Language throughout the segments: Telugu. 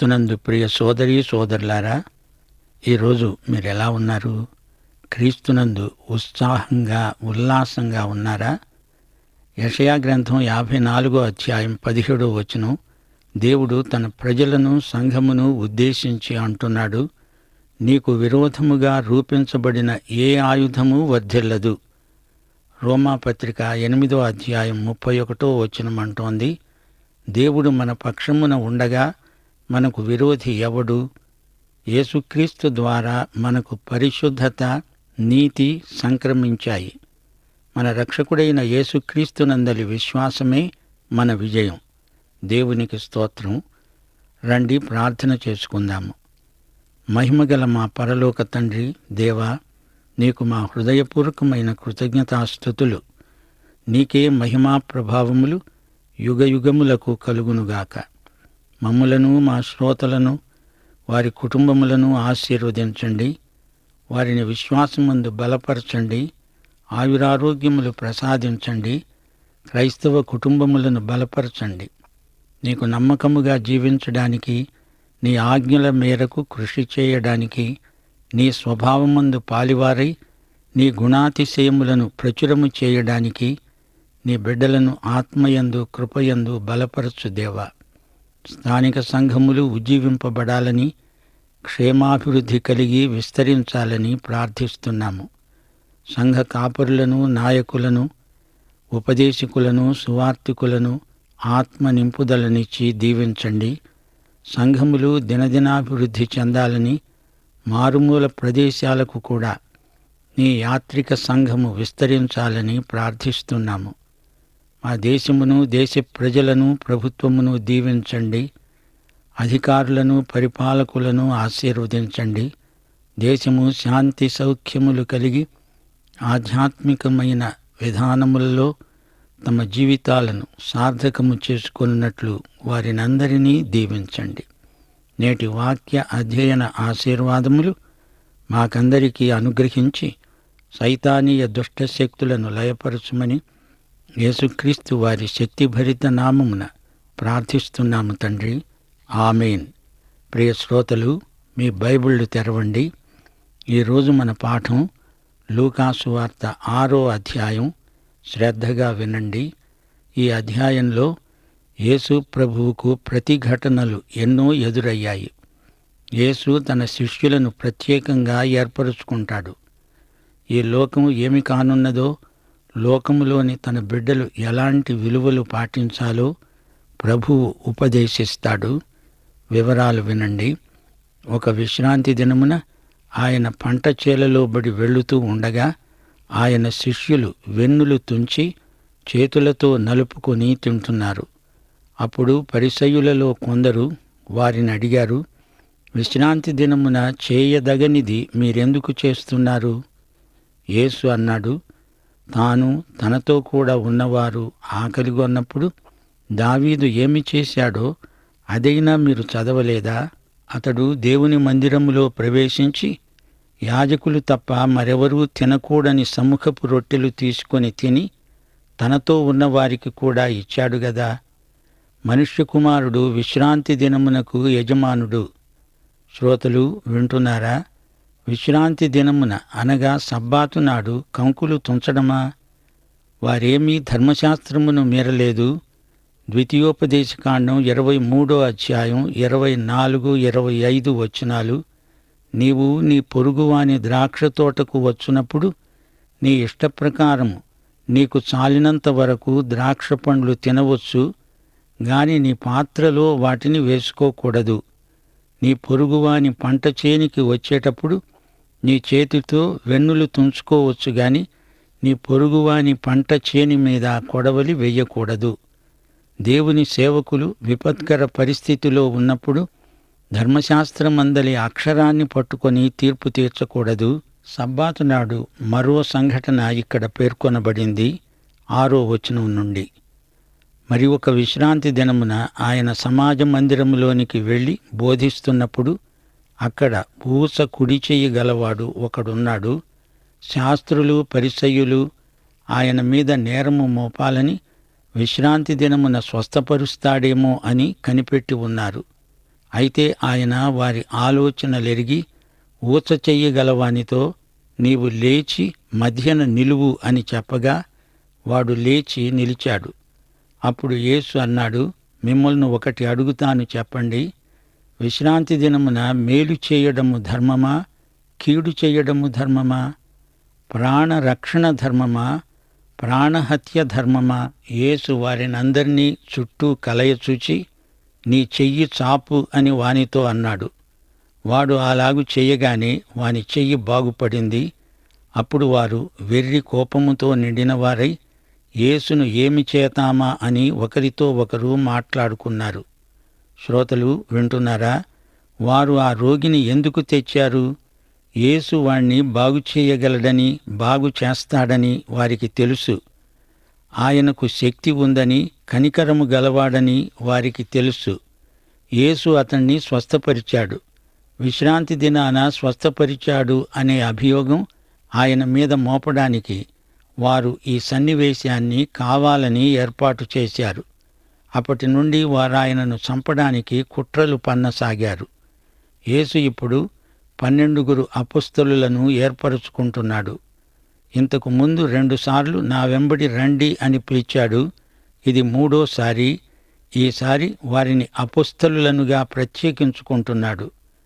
క్రీస్తునందు ప్రియ సోదరి సోదరులారా ఈరోజు మీరు ఎలా ఉన్నారు క్రీస్తునందు ఉత్సాహంగా ఉల్లాసంగా ఉన్నారా యషయా గ్రంథం యాభై నాలుగో అధ్యాయం పదిహేడో వచనం దేవుడు తన ప్రజలను సంఘమును ఉద్దేశించి అంటున్నాడు నీకు విరోధముగా రూపించబడిన ఏ ఆయుధము వర్ధిల్లదు రోమాపత్రిక ఎనిమిదో అధ్యాయం ముప్పై ఒకటో వచనం అంటోంది దేవుడు మన పక్షమున ఉండగా మనకు విరోధి ఎవడు యేసుక్రీస్తు ద్వారా మనకు పరిశుద్ధత నీతి సంక్రమించాయి మన రక్షకుడైన యేసుక్రీస్తునందలి విశ్వాసమే మన విజయం దేవునికి స్తోత్రం రండి ప్రార్థన చేసుకుందాము మహిమగల మా పరలోక తండ్రి దేవా నీకు మా హృదయపూర్వకమైన కృతజ్ఞతాస్థుతులు నీకే మహిమా ప్రభావములు యుగయుగములకు కలుగునుగాక మమ్ములను మా శ్రోతలను వారి కుటుంబములను ఆశీర్వదించండి వారిని విశ్వాసమందు బలపరచండి ఆయురారోగ్యములు ప్రసాదించండి క్రైస్తవ కుటుంబములను బలపరచండి నీకు నమ్మకముగా జీవించడానికి నీ ఆజ్ఞల మేరకు కృషి చేయడానికి నీ స్వభావమందు పాలివారై నీ గుణాతిశయములను ప్రచురము చేయడానికి నీ బిడ్డలను ఆత్మయందు కృపయందు బలపరచు దేవా స్థానిక సంఘములు ఉజ్జీవింపబడాలని క్షేమాభివృద్ధి కలిగి విస్తరించాలని ప్రార్థిస్తున్నాము సంఘ కాపరులను నాయకులను ఉపదేశకులను సువార్తికులను ఆత్మ నింపుదలనిచ్చి దీవించండి సంఘములు దినదినాభివృద్ధి చెందాలని మారుమూల ప్రదేశాలకు కూడా నీ యాత్రిక సంఘము విస్తరించాలని ప్రార్థిస్తున్నాము మా దేశమును దేశ ప్రజలను ప్రభుత్వమును దీవించండి అధికారులను పరిపాలకులను ఆశీర్వదించండి దేశము శాంతి సౌఖ్యములు కలిగి ఆధ్యాత్మికమైన విధానములలో తమ జీవితాలను సార్థకము చేసుకున్నట్లు వారినందరినీ దీవించండి నేటి వాక్య అధ్యయన ఆశీర్వాదములు మాకందరికీ అనుగ్రహించి సైతానీయ దుష్టశక్తులను లయపరచుమని యేసుక్రీస్తు వారి శక్తిభరిత నామమున ప్రార్థిస్తున్నాము తండ్రి ఆమెన్ ప్రియ శ్రోతలు మీ బైబిళ్ళు తెరవండి ఈరోజు మన పాఠం లూకాసు వార్త ఆరో అధ్యాయం శ్రద్ధగా వినండి ఈ అధ్యాయంలో యేసు ప్రభువుకు ప్రతిఘటనలు ఎన్నో ఎదురయ్యాయి యేసు తన శిష్యులను ప్రత్యేకంగా ఏర్పరుచుకుంటాడు ఈ లోకం ఏమి కానున్నదో లోకములోని తన బిడ్డలు ఎలాంటి విలువలు పాటించాలో ప్రభువు ఉపదేశిస్తాడు వివరాలు వినండి ఒక విశ్రాంతి దినమున ఆయన పంట చేలలో బడి వెళుతూ ఉండగా ఆయన శిష్యులు వెన్నులు తుంచి చేతులతో నలుపుకొని తింటున్నారు అప్పుడు పరిసయులలో కొందరు వారిని అడిగారు విశ్రాంతి దినమున చేయదగనిది మీరెందుకు చేస్తున్నారు యేసు అన్నాడు తాను తనతో కూడా ఉన్నవారు ఆకలిగొన్నప్పుడు దావీదు ఏమి చేశాడో అదైనా మీరు చదవలేదా అతడు దేవుని మందిరములో ప్రవేశించి యాజకులు తప్ప మరెవరూ తినకూడని సముఖపు రొట్టెలు తీసుకొని తిని తనతో ఉన్నవారికి కూడా ఇచ్చాడు గదా మనుష్య కుమారుడు విశ్రాంతి దినమునకు యజమానుడు శ్రోతలు వింటున్నారా విశ్రాంతి దినమున అనగా సబ్బాతు నాడు కంకులు తుంచడమా వారేమీ ధర్మశాస్త్రమును మీరలేదు ద్వితీయోపదేశకాండం ఇరవై మూడో అధ్యాయం ఇరవై నాలుగు ఇరవై ఐదు వచనాలు నీవు నీ పొరుగువాని ద్రాక్ష తోటకు వచ్చినప్పుడు నీ ఇష్టప్రకారము నీకు చాలినంత వరకు ద్రాక్ష పండ్లు తినవచ్చు గాని నీ పాత్రలో వాటిని వేసుకోకూడదు నీ పొరుగువాని పంట చేనికి వచ్చేటప్పుడు నీ చేతితో వెన్నులు తుంచుకోవచ్చు గాని నీ పొరుగువాని పంట చేని మీద కొడవలి వెయ్యకూడదు దేవుని సేవకులు విపత్కర పరిస్థితిలో ఉన్నప్పుడు ధర్మశాస్త్రమందలి అక్షరాన్ని పట్టుకొని తీర్పు తీర్చకూడదు సబ్బాతు నాడు మరో సంఘటన ఇక్కడ పేర్కొనబడింది ఆరో వచనం నుండి మరి ఒక విశ్రాంతి దినమున ఆయన సమాజ మందిరములోనికి వెళ్ళి బోధిస్తున్నప్పుడు అక్కడ పూస కుడి చెయ్యి గలవాడు ఒకడున్నాడు శాస్త్రులు పరిసయ్యులు ఆయన మీద నేరము మోపాలని విశ్రాంతి దినమున స్వస్థపరుస్తాడేమో అని కనిపెట్టి ఉన్నారు అయితే ఆయన వారి ఆలోచనలెరిగి ఊచ చెయ్యగలవానితో నీవు లేచి మధ్యన నిలువు అని చెప్పగా వాడు లేచి నిలిచాడు అప్పుడు యేసు అన్నాడు మిమ్మల్ని ఒకటి అడుగుతాను చెప్పండి విశ్రాంతి దినమున మేలు చేయడము ధర్మమా కీడు చేయడము ధర్మమా ప్రాణరక్షణ ధర్మమా ప్రాణహత్య ధర్మమా యేసు వారినందరినీ చుట్టూ కలయచూచి నీ చెయ్యి చాపు అని వానితో అన్నాడు వాడు అలాగు చెయ్యగానే వాని చెయ్యి బాగుపడింది అప్పుడు వారు వెర్రి కోపముతో నిండిన వారై యేసును ఏమి చేతామా అని ఒకరితో ఒకరు మాట్లాడుకున్నారు శ్రోతలు వింటున్నారా వారు ఆ రోగిని ఎందుకు తెచ్చారు యేసు వాణ్ణి బాగు చేయగలడని బాగు చేస్తాడని వారికి తెలుసు ఆయనకు శక్తి ఉందని కనికరము గలవాడని వారికి తెలుసు యేసు అతన్ని స్వస్థపరిచాడు విశ్రాంతి దినాన స్వస్థపరిచాడు అనే అభియోగం ఆయన మీద మోపడానికి వారు ఈ సన్నివేశాన్ని కావాలని ఏర్పాటు చేశారు అప్పటి నుండి వారు ఆయనను చంపడానికి కుట్రలు పన్నసాగారు యేసు ఇప్పుడు పన్నెండుగురు అపుస్తలులను ఏర్పరుచుకుంటున్నాడు ఇంతకు ముందు రెండుసార్లు నా వెంబడి రండి అని పిలిచాడు ఇది మూడోసారి ఈసారి వారిని అపుస్తలులనుగా ప్రత్యేకించుకుంటున్నాడు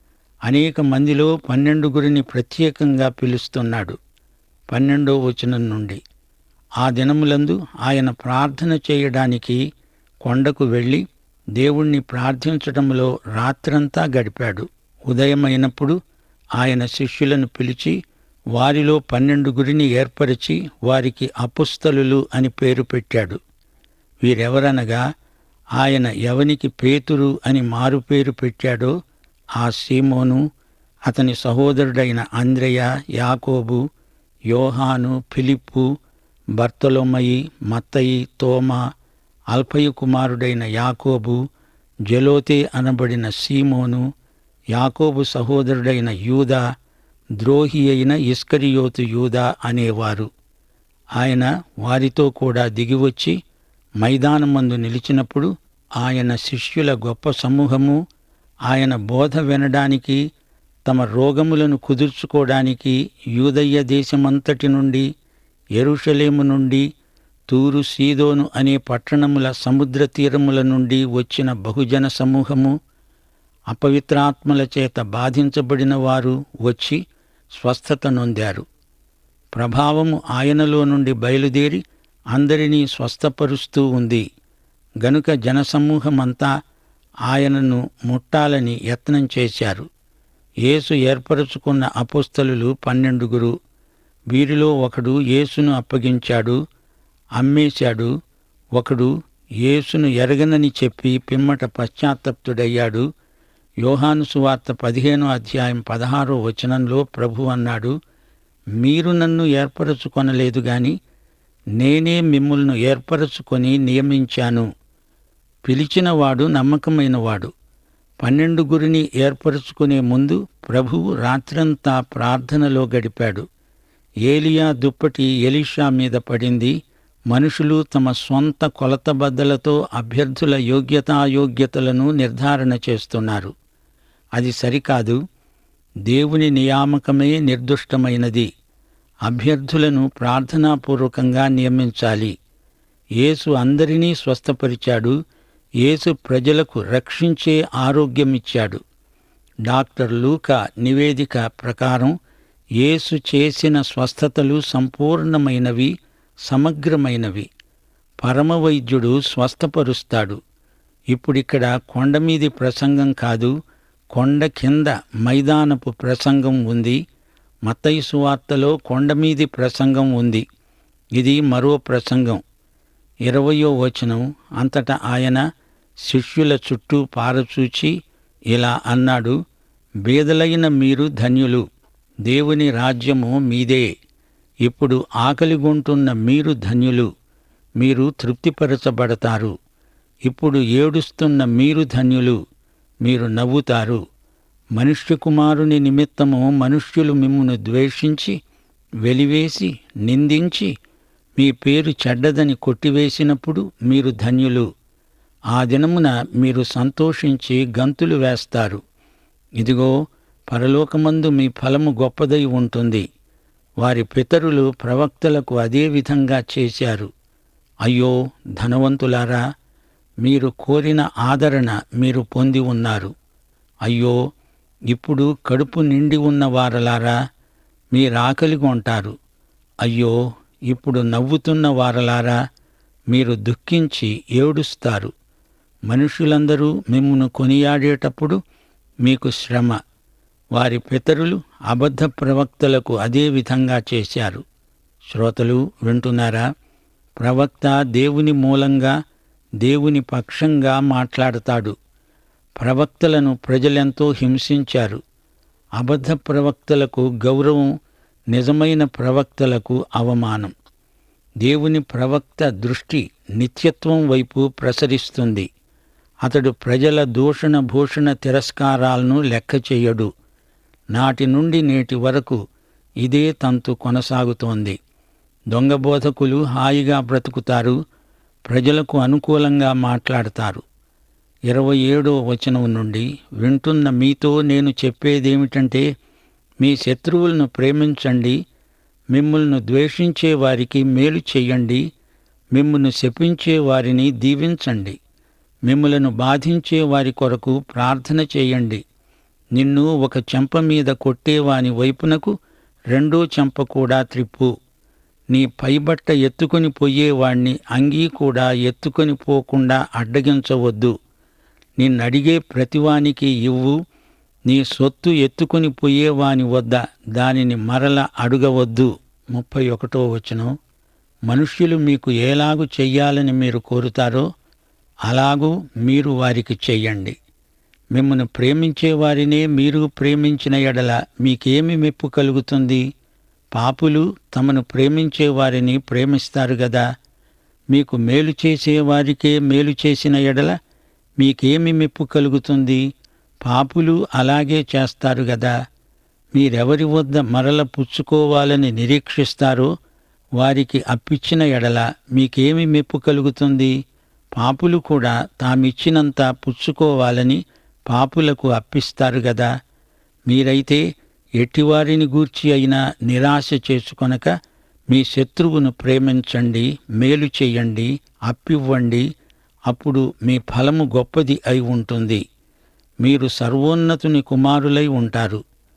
అనేక మందిలో పన్నెండుగురిని ప్రత్యేకంగా పిలుస్తున్నాడు పన్నెండో వచనం నుండి ఆ దినములందు ఆయన ప్రార్థన చేయడానికి కొండకు వెళ్ళి దేవుణ్ణి ప్రార్థించటంలో రాత్రంతా గడిపాడు ఉదయమైనప్పుడు ఆయన శిష్యులను పిలిచి వారిలో పన్నెండుగురిని ఏర్పరిచి వారికి అపుస్తలులు అని పేరు పెట్టాడు వీరెవరనగా ఆయన ఎవనికి పేతురు అని మారుపేరు పెట్టాడో ఆ సీమోను అతని సహోదరుడైన అంద్రయ యాకోబు యోహాను ఫిలిప్పు బర్తలొమయి మత్తయి తోమా అల్పయు కుమారుడైన యాకోబు జలోతే అనబడిన సీమోను యాకోబు సహోదరుడైన యూదా ద్రోహి అయిన ఇస్కరియోతు యూదా అనేవారు ఆయన వారితో కూడా దిగివచ్చి మైదానమందు నిలిచినప్పుడు ఆయన శిష్యుల గొప్ప సమూహము ఆయన బోధ వినడానికి తమ రోగములను కుదుర్చుకోవడానికి యూదయ్య దేశమంతటి నుండి ఎరుషలేము నుండి తూరు సీదోను అనే పట్టణముల సముద్ర తీరముల నుండి వచ్చిన బహుజన సమూహము అపవిత్రాత్మల చేత బాధించబడిన వారు వచ్చి స్వస్థత నొందారు ప్రభావము ఆయనలో నుండి బయలుదేరి అందరినీ స్వస్థపరుస్తూ ఉంది గనుక జనసమూహమంతా ఆయనను ముట్టాలని యత్నం చేశారు యేసు ఏర్పరచుకున్న అపోస్తలులు పన్నెండుగురు వీరిలో ఒకడు యేసును అప్పగించాడు అమ్మేశాడు ఒకడు యేసును ఎరగనని చెప్పి పిమ్మట పశ్చాత్తప్తుడయ్యాడు యోహాను సువార్త పదిహేనో అధ్యాయం పదహారో వచనంలో ప్రభు అన్నాడు మీరు నన్ను ఏర్పరచుకొనలేదు గాని నేనే మిమ్ములను ఏర్పరచుకొని నియమించాను పిలిచినవాడు నమ్మకమైనవాడు పన్నెండుగురిని ఏర్పరచుకునే ముందు ప్రభువు రాత్రంతా ప్రార్థనలో గడిపాడు ఏలియా దుప్పటి ఎలీషా మీద పడింది మనుషులు తమ స్వంత కొలతబద్దలతో అభ్యర్థుల యోగ్యతాయోగ్యతలను నిర్ధారణ చేస్తున్నారు అది సరికాదు దేవుని నియామకమే నిర్దుష్టమైనది అభ్యర్థులను ప్రార్థనాపూర్వకంగా నియమించాలి యేసు అందరినీ స్వస్థపరిచాడు యేసు ప్రజలకు రక్షించే ఆరోగ్యమిచ్చాడు డాక్టర్ లూకా నివేదిక ప్రకారం యేసు చేసిన స్వస్థతలు సంపూర్ణమైనవి సమగ్రమైనవి పరమవైద్యుడు స్వస్థపరుస్తాడు ఇప్పుడిక్కడ కొండమీది ప్రసంగం కాదు కొండ కింద మైదానపు ప్రసంగం ఉంది మత్తయి సువార్తలో కొండమీది ప్రసంగం ఉంది ఇది మరో ప్రసంగం ఇరవయో వచనం అంతటా ఆయన శిష్యుల చుట్టూ పారచూచి ఇలా అన్నాడు బీదలైన మీరు ధన్యులు దేవుని రాజ్యము మీదే ఇప్పుడు ఆకలిగొంటున్న మీరు ధన్యులు మీరు తృప్తిపరచబడతారు ఇప్పుడు ఏడుస్తున్న మీరు ధన్యులు మీరు నవ్వుతారు మనుష్య కుమారుని నిమిత్తము మనుష్యులు మిమ్మును ద్వేషించి వెలివేసి నిందించి మీ పేరు చెడ్డదని కొట్టివేసినప్పుడు మీరు ధన్యులు ఆ దినమున మీరు సంతోషించి గంతులు వేస్తారు ఇదిగో పరలోకమందు మీ ఫలము గొప్పదై ఉంటుంది వారి పితరులు ప్రవక్తలకు అదే విధంగా చేశారు అయ్యో ధనవంతులారా మీరు కోరిన ఆదరణ మీరు పొంది ఉన్నారు అయ్యో ఇప్పుడు కడుపు నిండి ఉన్న వారలారా మీరాకలిగొంటారు అయ్యో ఇప్పుడు నవ్వుతున్న వారలారా మీరు దుఃఖించి ఏడుస్తారు మనుషులందరూ మిమ్మును కొనియాడేటప్పుడు మీకు శ్రమ వారి పితరులు అబద్ధ ప్రవక్తలకు అదే విధంగా చేశారు శ్రోతలు వింటున్నారా ప్రవక్త దేవుని మూలంగా దేవుని పక్షంగా మాట్లాడతాడు ప్రవక్తలను ప్రజలెంతో హింసించారు అబద్ధ ప్రవక్తలకు గౌరవం నిజమైన ప్రవక్తలకు అవమానం దేవుని ప్రవక్త దృష్టి నిత్యత్వం వైపు ప్రసరిస్తుంది అతడు ప్రజల దూషణ భూషణ తిరస్కారాలను లెక్క చెయ్యడు నాటి నుండి నేటి వరకు ఇదే తంతు కొనసాగుతోంది దొంగ బోధకులు హాయిగా బ్రతుకుతారు ప్రజలకు అనుకూలంగా మాట్లాడతారు ఇరవై ఏడో వచనం నుండి వింటున్న మీతో నేను చెప్పేదేమిటంటే మీ శత్రువులను ప్రేమించండి మిమ్మల్ని ద్వేషించే వారికి మేలు చెయ్యండి మిమ్మల్ని శపించే వారిని దీవించండి మిమ్మలను బాధించే వారి కొరకు ప్రార్థన చేయండి నిన్ను ఒక చెంప మీద కొట్టేవాని వైపునకు రెండో చెంప కూడా త్రిప్పు నీ పైబట్ట ఎత్తుకొని పోయేవాణ్ణి అంగీ కూడా ఎత్తుకొని పోకుండా అడ్డగించవద్దు నిన్నడిగే ప్రతివానికి ఇవ్వు నీ సొత్తు ఎత్తుకొని పోయేవాని వద్ద దానిని మరల అడుగవద్దు ముప్పై ఒకటో వచనం మనుష్యులు మీకు ఏలాగు చెయ్యాలని మీరు కోరుతారో అలాగూ మీరు వారికి చెయ్యండి మిమ్మను ప్రేమించే వారినే మీరు ప్రేమించిన ఎడల మీకేమి మెప్పు కలుగుతుంది పాపులు తమను ప్రేమించే వారిని ప్రేమిస్తారు గదా మీకు మేలు చేసే వారికే మేలు చేసిన ఎడల మీకేమి మెప్పు కలుగుతుంది పాపులు అలాగే చేస్తారు గదా మీరెవరి వద్ద మరల పుచ్చుకోవాలని నిరీక్షిస్తారో వారికి అప్పిచ్చిన ఎడల మీకేమి మెప్పు కలుగుతుంది పాపులు కూడా తామిచ్చినంత పుచ్చుకోవాలని పాపులకు అప్పిస్తారు గదా మీరైతే ఎట్టివారిని గూర్చి అయినా నిరాశ చేసుకొనక మీ శత్రువును ప్రేమించండి మేలు చెయ్యండి అప్పివ్వండి అప్పుడు మీ ఫలము గొప్పది అయి ఉంటుంది మీరు సర్వోన్నతుని కుమారులై ఉంటారు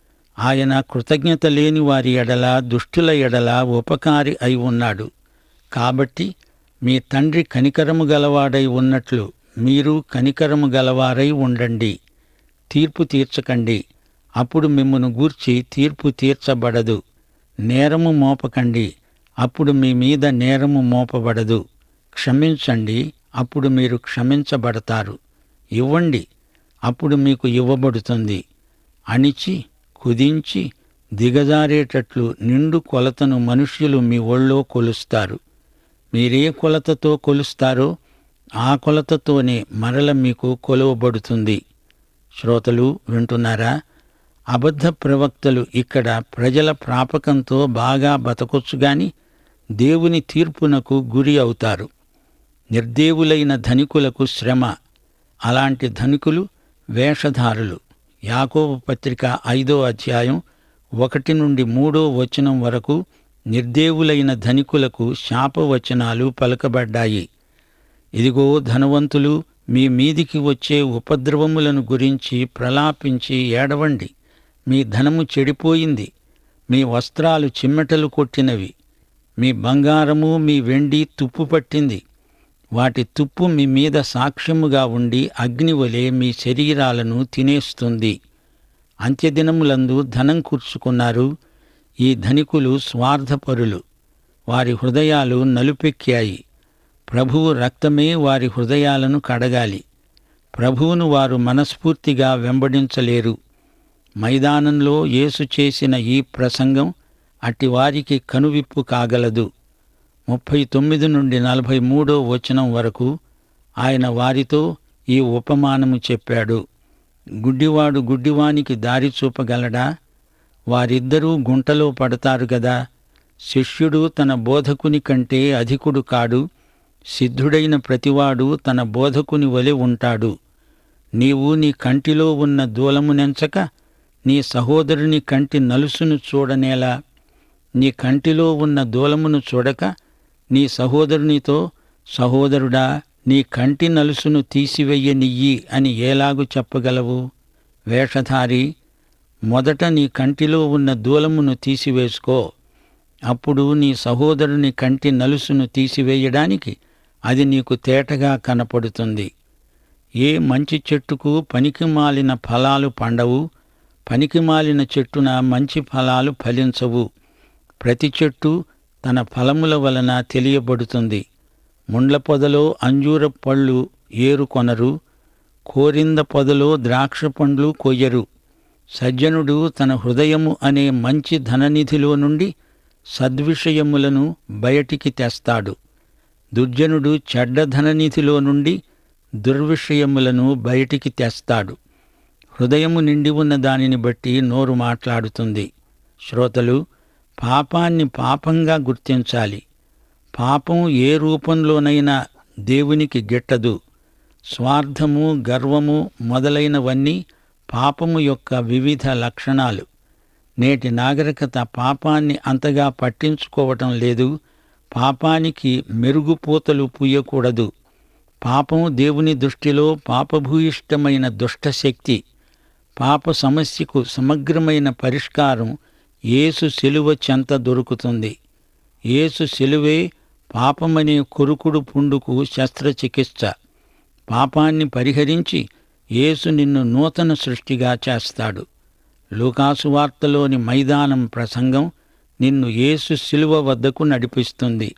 ఆయన కృతజ్ఞత లేని వారి ఎడల దుష్టుల ఎడల ఉపకారి అయి ఉన్నాడు కాబట్టి మీ తండ్రి కనికరము గలవాడై ఉన్నట్లు మీరు కనికరము గలవారై ఉండండి తీర్పు తీర్చకండి అప్పుడు మిమ్మును గూర్చి తీర్పు తీర్చబడదు నేరము మోపకండి అప్పుడు మీ మీద నేరము మోపబడదు క్షమించండి అప్పుడు మీరు క్షమించబడతారు ఇవ్వండి అప్పుడు మీకు ఇవ్వబడుతుంది అణిచి కుదించి దిగజారేటట్లు నిండు కొలతను మనుష్యులు మీ ఒళ్ళో కొలుస్తారు మీరే కొలతతో కొలుస్తారో ఆ కొలతతోనే మరల మీకు కొలువబడుతుంది శ్రోతలు వింటున్నారా అబద్ధ ప్రవక్తలు ఇక్కడ ప్రజల ప్రాపకంతో బాగా బతకొచ్చుగాని దేవుని తీర్పునకు గురి అవుతారు నిర్దేవులైన ధనికులకు శ్రమ అలాంటి ధనికులు వేషధారులు యాకోబు పత్రిక ఐదో అధ్యాయం ఒకటి నుండి మూడో వచనం వరకు నిర్దేవులైన ధనికులకు శాపవచనాలు పలకబడ్డాయి ఇదిగో ధనవంతులు మీ మీదికి వచ్చే ఉపద్రవములను గురించి ప్రలాపించి ఏడవండి మీ ధనము చెడిపోయింది మీ వస్త్రాలు చిమ్మెటలు కొట్టినవి మీ బంగారము మీ వెండి తుప్పు పట్టింది వాటి తుప్పు మీ మీద సాక్ష్యముగా ఉండి అగ్నివలే మీ శరీరాలను తినేస్తుంది అంత్యదినములందు ధనం కూర్చుకున్నారు ఈ ధనికులు స్వార్థపరులు వారి హృదయాలు నలుపెక్కాయి ప్రభువు రక్తమే వారి హృదయాలను కడగాలి ప్రభువును వారు మనస్ఫూర్తిగా వెంబడించలేరు మైదానంలో యేసు చేసిన ఈ ప్రసంగం అట్టివారికి కనువిప్పు కాగలదు ముప్పై తొమ్మిది నుండి నలభై మూడో వచనం వరకు ఆయన వారితో ఈ ఉపమానము చెప్పాడు గుడ్డివాడు గుడ్డివానికి దారి చూపగలడా వారిద్దరూ గుంటలో పడతారు గదా శిష్యుడు తన బోధకుని కంటే అధికుడు కాడు సిద్ధుడైన ప్రతివాడు తన బోధకుని వలె ఉంటాడు నీవు నీ కంటిలో ఉన్న దూలమునెంచక నీ సహోదరుని కంటి నలుసును చూడనేలా నీ కంటిలో ఉన్న దూలమును చూడక నీ సహోదరునితో సహోదరుడా నీ కంటి నలుసును తీసివెయ్యనియ్యి అని ఏలాగు చెప్పగలవు వేషధారి మొదట నీ కంటిలో ఉన్న దూలమును తీసివేసుకో అప్పుడు నీ సహోదరుని కంటి నలుసును తీసివేయడానికి అది నీకు తేటగా కనపడుతుంది ఏ మంచి చెట్టుకు పనికిమాలిన ఫలాలు పండవు పనికిమాలిన చెట్టున మంచి ఫలాలు ఫలించవు ప్రతి చెట్టు తన ఫలముల వలన తెలియబడుతుంది ముండ్ల పొదలో అంజూర పళ్ళు ఏరుకొనరు కోరింద పొదలో ద్రాక్ష పండ్లు కొయ్యరు సజ్జనుడు తన హృదయము అనే మంచి ధననిధిలో నుండి సద్విషయములను బయటికి తెస్తాడు దుర్జనుడు చెడ్డ ధననిధిలో నుండి దుర్విషయములను బయటికి తెస్తాడు హృదయము నిండి ఉన్న దానిని బట్టి నోరు మాట్లాడుతుంది శ్రోతలు పాపాన్ని పాపంగా గుర్తించాలి పాపం ఏ రూపంలోనైనా దేవునికి గిట్టదు స్వార్థము గర్వము మొదలైనవన్నీ పాపము యొక్క వివిధ లక్షణాలు నేటి నాగరికత పాపాన్ని అంతగా పట్టించుకోవటం లేదు పాపానికి మెరుగుపూతలు పూయకూడదు పాపం దేవుని దృష్టిలో పాపభూయిష్టమైన దుష్టశక్తి పాప సమస్యకు సమగ్రమైన పరిష్కారం యేసు శిలువ చెంత దొరుకుతుంది యేసు శిలువే పాపమనే కొరుకుడు పుండుకు శస్త్రచికిత్స పాపాన్ని పరిహరించి యేసు నిన్ను నూతన సృష్టిగా చేస్తాడు లూకాసు వార్తలోని మైదానం ప్రసంగం నిన్ను యేసు శిలువ వద్దకు నడిపిస్తుంది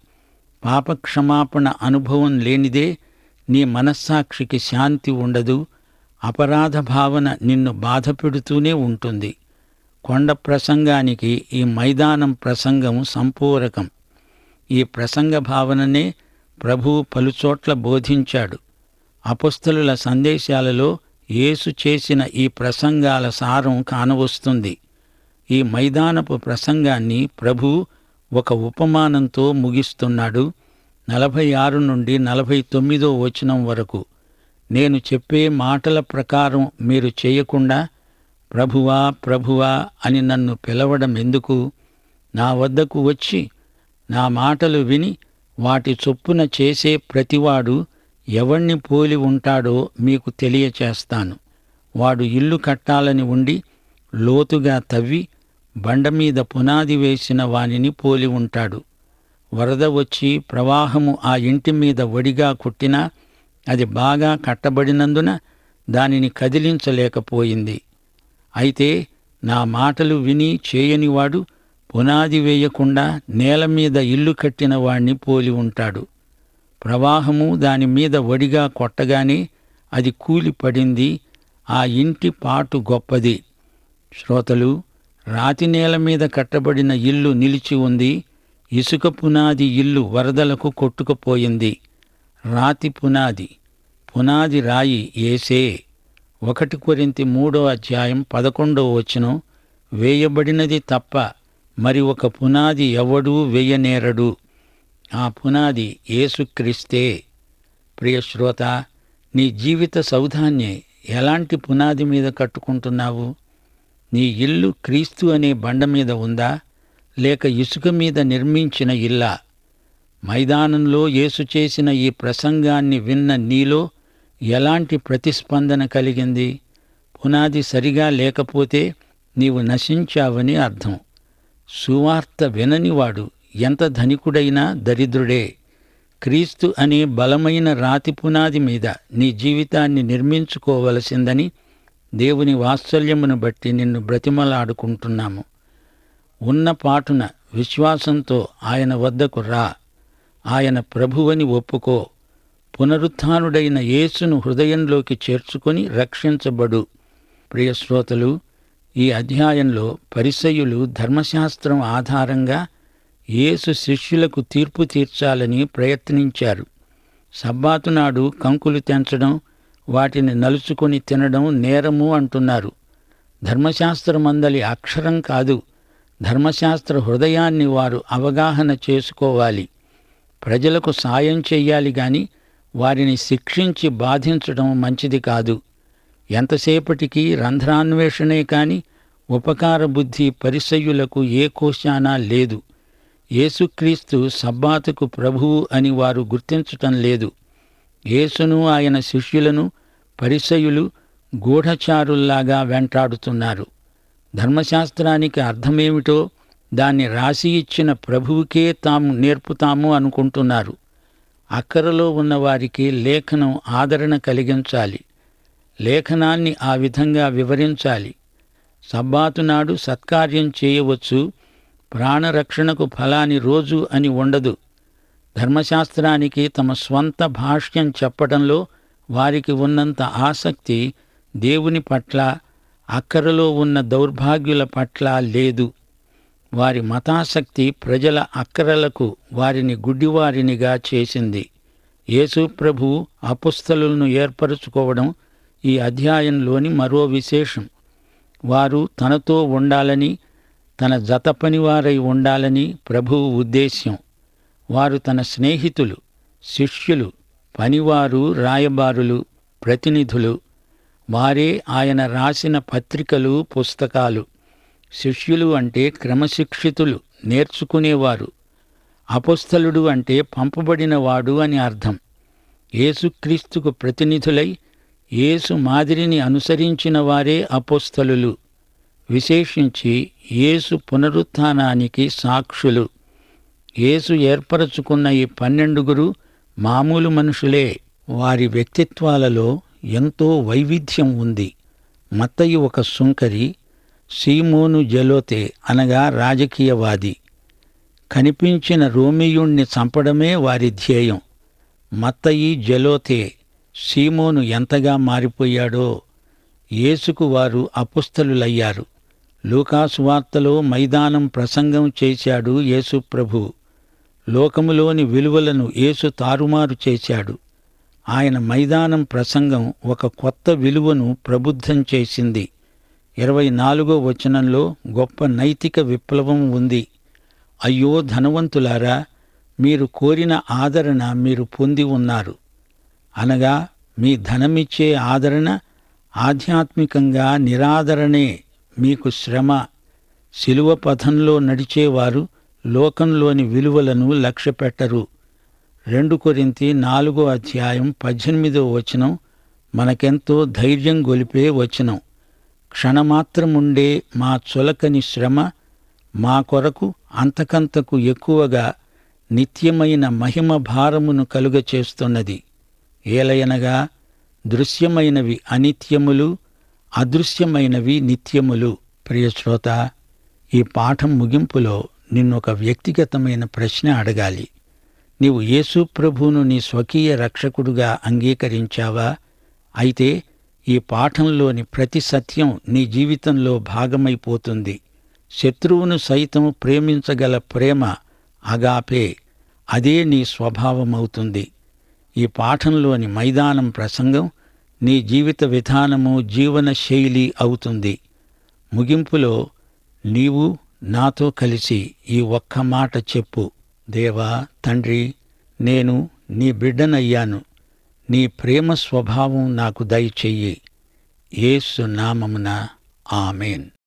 పాపక్షమాపణ అనుభవం లేనిదే నీ మనస్సాక్షికి శాంతి ఉండదు అపరాధ భావన నిన్ను బాధపెడుతూనే ఉంటుంది కొండ ప్రసంగానికి ఈ మైదానం ప్రసంగం సంపూరకం ఈ ప్రసంగ భావననే ప్రభు పలుచోట్ల బోధించాడు అపుస్తలుల సందేశాలలో యేసు చేసిన ఈ ప్రసంగాల సారం కానవస్తుంది ఈ మైదానపు ప్రసంగాన్ని ప్రభు ఒక ఉపమానంతో ముగిస్తున్నాడు నలభై ఆరు నుండి నలభై తొమ్మిదో వచనం వరకు నేను చెప్పే మాటల ప్రకారం మీరు చేయకుండా ప్రభువా ప్రభువా అని నన్ను పిలవడం ఎందుకు నా వద్దకు వచ్చి నా మాటలు విని వాటి చొప్పున చేసే ప్రతివాడు ఎవణ్ణి పోలి ఉంటాడో మీకు తెలియచేస్తాను వాడు ఇల్లు కట్టాలని ఉండి లోతుగా తవ్వి బండమీద పునాది వేసిన వానిని పోలి ఉంటాడు వరద వచ్చి ప్రవాహము ఆ ఇంటి మీద వడిగా కొట్టినా అది బాగా కట్టబడినందున దానిని కదిలించలేకపోయింది అయితే నా మాటలు విని చేయనివాడు పునాది వేయకుండా నేల మీద ఇల్లు కట్టిన వాణ్ణి పోలి ఉంటాడు ప్రవాహము దాని మీద వడిగా కొట్టగానే అది కూలిపడింది ఆ ఇంటి పాటు గొప్పది శ్రోతలు రాతి నేల మీద కట్టబడిన ఇల్లు నిలిచి ఉంది ఇసుక పునాది ఇల్లు వరదలకు కొట్టుకుపోయింది రాతి పునాది పునాది రాయి ఏసే ఒకటి కొరింతి మూడో అధ్యాయం పదకొండో వచనం వేయబడినది తప్ప మరి ఒక పునాది ఎవడూ వేయనేరడు ఆ పునాది యేసుక్రీస్తే ప్రియ శ్రోత నీ జీవిత సౌధాన్యే ఎలాంటి పునాది మీద కట్టుకుంటున్నావు నీ ఇల్లు క్రీస్తు అనే బండ మీద ఉందా లేక ఇసుక మీద నిర్మించిన ఇల్లా మైదానంలో యేసు చేసిన ఈ ప్రసంగాన్ని విన్న నీలో ఎలాంటి ప్రతిస్పందన కలిగింది పునాది సరిగా లేకపోతే నీవు నశించావని అర్థం సువార్త విననివాడు ఎంత ధనికుడైనా దరిద్రుడే క్రీస్తు అనే బలమైన రాతి పునాది మీద నీ జీవితాన్ని నిర్మించుకోవలసిందని దేవుని వాత్సల్యమును బట్టి నిన్ను బ్రతిమలాడుకుంటున్నాము ఉన్న పాటున విశ్వాసంతో ఆయన వద్దకు రా ఆయన ప్రభువని ఒప్పుకో పునరుత్థానుడైన యేసును హృదయంలోకి చేర్చుకొని రక్షించబడు ప్రియశ్రోతలు ఈ అధ్యాయంలో పరిసయులు ధర్మశాస్త్రం ఆధారంగా యేసు శిష్యులకు తీర్పు తీర్చాలని ప్రయత్నించారు సబ్బాతు నాడు కంకులు తెంచడం వాటిని నలుచుకొని తినడం నేరము అంటున్నారు ధర్మశాస్త్రమందలి అక్షరం కాదు ధర్మశాస్త్ర హృదయాన్ని వారు అవగాహన చేసుకోవాలి ప్రజలకు సాయం చెయ్యాలి గాని వారిని శిక్షించి బాధించడం మంచిది కాదు ఎంతసేపటికి రంధ్రాన్వేషణే కాని ఉపకార బుద్ధి పరిసయ్యులకు ఏ కోశానా లేదు యేసుక్రీస్తు సబ్బాతుకు ప్రభువు అని వారు గుర్తించటం లేదు యేసును ఆయన శిష్యులను పరిసయులు గూఢచారుల్లాగా వెంటాడుతున్నారు ధర్మశాస్త్రానికి అర్థమేమిటో దాన్ని రాసి ఇచ్చిన ప్రభువుకే తాము నేర్పుతాము అనుకుంటున్నారు అక్కరలో ఉన్న వారికి లేఖనం ఆదరణ కలిగించాలి లేఖనాన్ని ఆ విధంగా వివరించాలి సబ్బాతు నాడు సత్కార్యం చేయవచ్చు ప్రాణరక్షణకు ఫలాని రోజు అని ఉండదు ధర్మశాస్త్రానికి తమ స్వంత భాష్యం చెప్పడంలో వారికి ఉన్నంత ఆసక్తి దేవుని పట్ల అక్కరలో ఉన్న దౌర్భాగ్యుల పట్ల లేదు వారి మతాసక్తి ప్రజల అక్కరలకు వారిని గుడ్డివారినిగా చేసింది యేసు ప్రభు అపుస్తలులను ఏర్పరచుకోవడం ఈ అధ్యాయంలోని మరో విశేషం వారు తనతో ఉండాలని తన జత పనివారై ఉండాలని ప్రభువు ఉద్దేశ్యం వారు తన స్నేహితులు శిష్యులు పనివారు రాయబారులు ప్రతినిధులు వారే ఆయన రాసిన పత్రికలు పుస్తకాలు శిష్యులు అంటే క్రమశిక్షితులు నేర్చుకునేవారు అపుస్తలుడు అంటే పంపబడినవాడు అని అర్థం యేసుక్రీస్తుకు ప్రతినిధులై యేసు మాదిరిని అనుసరించిన వారే అపోస్తలులు విశేషించి యేసు పునరుత్థానానికి సాక్షులు యేసు ఏర్పరచుకున్న ఈ పన్నెండుగురు మామూలు మనుషులే వారి వ్యక్తిత్వాలలో ఎంతో వైవిధ్యం ఉంది మత్తయి ఒక సుంకరి సీమోను జలోతే అనగా రాజకీయవాది కనిపించిన రోమియుణ్ణి చంపడమే వారి ధ్యేయం మత్తయి జలోతే సీమోను ఎంతగా మారిపోయాడో యేసుకు వారు అపుస్తలులయ్యారు లూకాసు వార్తలో మైదానం ప్రసంగం చేశాడు యేసు ప్రభు లోకములోని విలువలను యేసు తారుమారు చేశాడు ఆయన మైదానం ప్రసంగం ఒక కొత్త విలువను ప్రబుద్ధం చేసింది ఇరవై నాలుగో వచనంలో గొప్ప నైతిక విప్లవం ఉంది అయ్యో ధనవంతులారా మీరు కోరిన ఆదరణ మీరు పొంది ఉన్నారు అనగా మీ ధనమిచ్చే ఆదరణ ఆధ్యాత్మికంగా నిరాదరణే మీకు శ్రమ శిలువ పథంలో నడిచేవారు లోకంలోని విలువలను లక్ష్యపెట్టరు రెండు కొరింతి నాలుగో అధ్యాయం పద్దెనిమిదో వచనం మనకెంతో ధైర్యం గొలిపే వచనం క్షణమాత్రముండే మా చులకని శ్రమ మా కొరకు అంతకంతకు ఎక్కువగా నిత్యమైన మహిమ భారమును కలుగచేస్తున్నది ఏలయనగా దృశ్యమైనవి అనిత్యములు అదృశ్యమైనవి నిత్యములు ప్రియశ్రోత ఈ పాఠం ముగింపులో నిన్నొక వ్యక్తిగతమైన ప్రశ్న అడగాలి నీవు యేసు ప్రభువును నీ స్వకీయ రక్షకుడుగా అంగీకరించావా అయితే ఈ పాఠంలోని ప్రతి సత్యం నీ జీవితంలో భాగమైపోతుంది శత్రువును సైతం ప్రేమించగల ప్రేమ అగాపే అదే నీ స్వభావమవుతుంది ఈ పాఠంలోని మైదానం ప్రసంగం నీ జీవిత విధానము జీవన శైలి అవుతుంది ముగింపులో నీవు నాతో కలిసి ఈ ఒక్క మాట చెప్పు దేవా తండ్రి నేను నీ బిడ్డనయ్యాను నీ ప్రేమ స్వభావం నాకు దయచెయ్యి యేసు నామమున ఆమెన్